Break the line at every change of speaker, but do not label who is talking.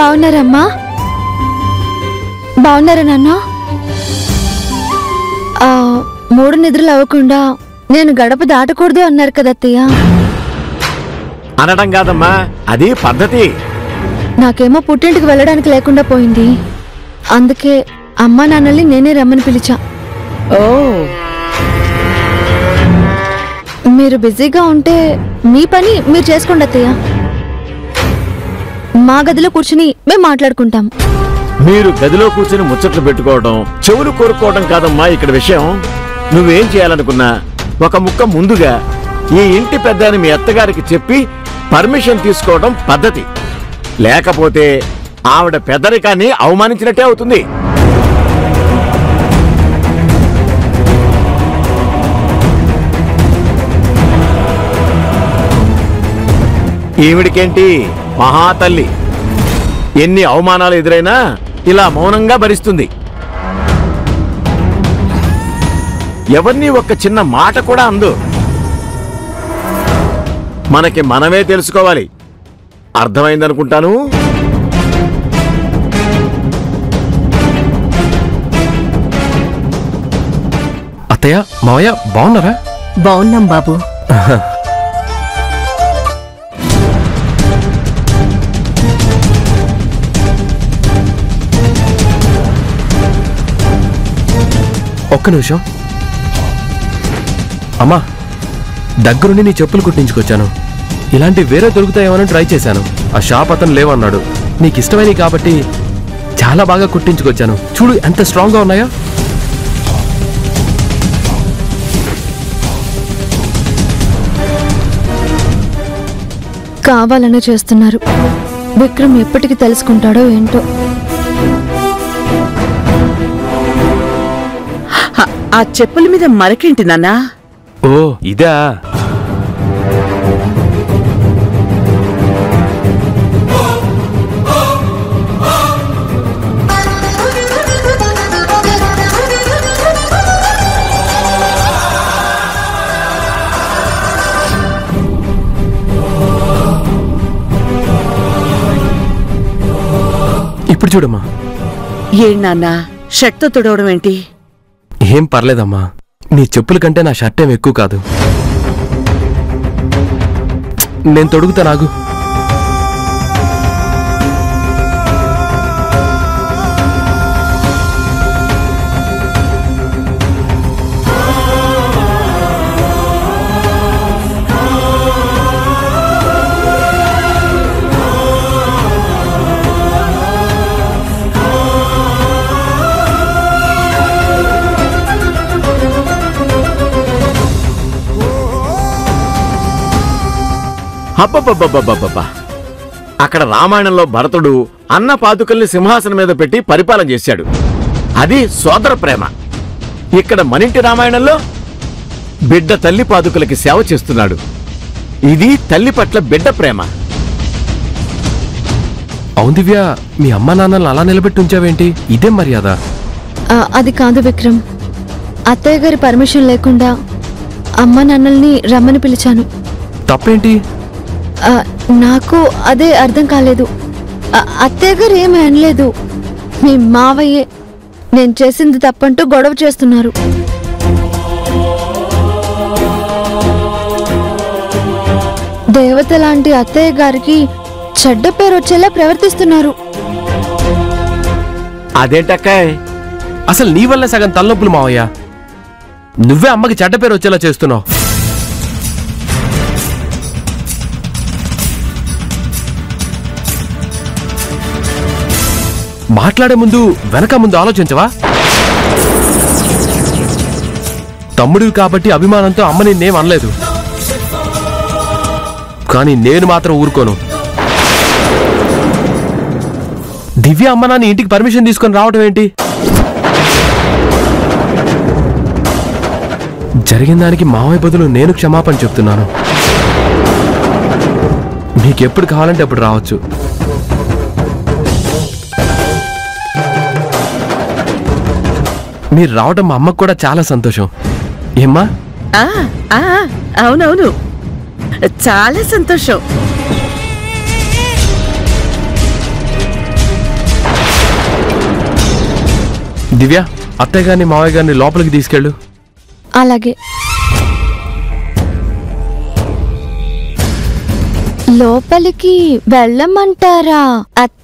బాగున్నారమ్మా బాగున్నారా నాన్న ఆ, మూడు నిద్రలు అవ్వకుండా నేను గడప దాటకూడదు అన్నారు కదా అత్తయ్య
అనడం కాదమ్మా అది పద్ధతి
నాకేమో పుట్టింటికి వెళ్ళడానికి లేకుండా పోయింది అందుకే అమ్మా నాన్నల్ని నేనే రమ్మని పిలిచా
ఓ
మీరు బిజీగా ఉంటే మీ పని మీరు చేసుకోండి అత్తయ్య మా గదిలో కూర్చుని మేము మాట్లాడుకుంటాం
మీరు గదిలో కూర్చుని ముచ్చట్లు పెట్టుకోవడం చెవులు కోరుకోవడం కాదమ్మా ఇక్కడ విషయం నువ్వేం చేయాలనుకున్నా ఒక ముక్క ముందుగా ఈ ఇంటి పెద్దని మీ అత్తగారికి చెప్పి పర్మిషన్ తీసుకోవడం పద్ధతి లేకపోతే ఆవిడ పెద్దరికాన్ని అవమానించినట్టే అవుతుంది ఈవిడికేంటి మహాతల్లి ఎన్ని అవమానాలు ఎదురైనా ఇలా మౌనంగా భరిస్తుంది ఎవరిని ఒక్క చిన్న మాట కూడా అందు మనకి మనమే తెలుసుకోవాలి అర్థమైందనుకుంటాను
అత్తయ్య మావయ్య బాగున్నారా
బాగున్నాం బాబు
ఒక్క నిమిషం అమ్మా దగ్గరుండి నీ చెప్పులు కుట్టించుకొచ్చాను ఇలాంటి వేరే దొరుకుతాయేమని ట్రై చేశాను ఆ షాప్ అతను లేవన్నాడు నీకు ఇష్టమైనవి కాబట్టి చాలా బాగా కుట్టించుకొచ్చాను చూడు ఎంత స్ట్రాంగ్గా ఉన్నాయో
కావాలనే చేస్తున్నారు విక్రమ్ ఎప్పటికి తెలుసుకుంటాడో ఏంటో
హ, ఆ చెప్పుల మీద మరకేంటి నాన్నా
ఓ ఇదా ఇప్పుడు చూడమ్మా
ఏం నాన్నా షర్ట్తో తుడవడం ఏంటి
ఏం పర్లేదమ్మా నీ చెప్పుల కంటే నా షర్ట్ ఏం ఎక్కువ కాదు నేను తొడుగుతా నాగు
అబ్బబ్బబ్బబ్బబ్బబ్బ అక్కడ రామాయణంలో భరతుడు అన్న పాదుకల్ని సింహాసనం మీద పెట్టి పరిపాలన చేశాడు అది సోదర ప్రేమ ఇక్కడ మనింటి రామాయణంలో బిడ్డ తల్లి పాదుకలకి సేవ చేస్తున్నాడు ఇది తల్లి పట్ల బిడ్డ ప్రేమ
అవును దివ్య మీ అమ్మ నాన్నలు అలా నిలబెట్టి ఉంచావేంటి ఇదేం మర్యాద
ఆ, అది కాదు విక్రమ్ అత్తయ్య గారి పర్మిషన్ లేకుండా అమ్మ నాన్నల్ని రమ్మని పిలిచాను
తప్పేంటి
ఆ, నాకు అదే అర్థం కాలేదు ఆ, అత్తయ్య గారు ఏమీ అనలేదు మీ మావయ్యే నేను చేసింది తప్పంటూ గొడవ చేస్తున్నారు దేవత లాంటి అత్తయ్య గారికి చెడ్డ పేరు వచ్చేలా ప్రవర్తిస్తున్నారు
అదేంటక్కాయ్
అసలు నీ వల్లే సగం తలనొప్పులు మావయ్య నువ్వే అమ్మకి చెడ్డ పేరు వచ్చేలా చేస్తున్నావు మాట్లాడే ముందు వెనక ముందు ఆలోచించవా తమ్ముడివి కాబట్టి అభిమానంతో అమ్మ నిన్నేం అనలేదు కానీ నేను మాత్రం ఊరుకోను దివ్య అమ్మ నాన్న ఇంటికి పర్మిషన్ తీసుకొని రావడం ఏంటి జరిగిన దానికి మావయ్య బదులు నేను క్షమాపణ చెప్తున్నాను మీకెప్పుడు కావాలంటే అప్పుడు రావచ్చు మీరు రావడం మా అమ్మకు కూడా చాలా సంతోషం ఏమ్మా
ఆ, ఆ, అవునవును చాలా సంతోషం
దివ్య అత్తయ్య గారిని మావయ్య గారిని లోపలికి తీసుకెళ్ళు
అలాగే లోపలికి వెళ్ళమంటారా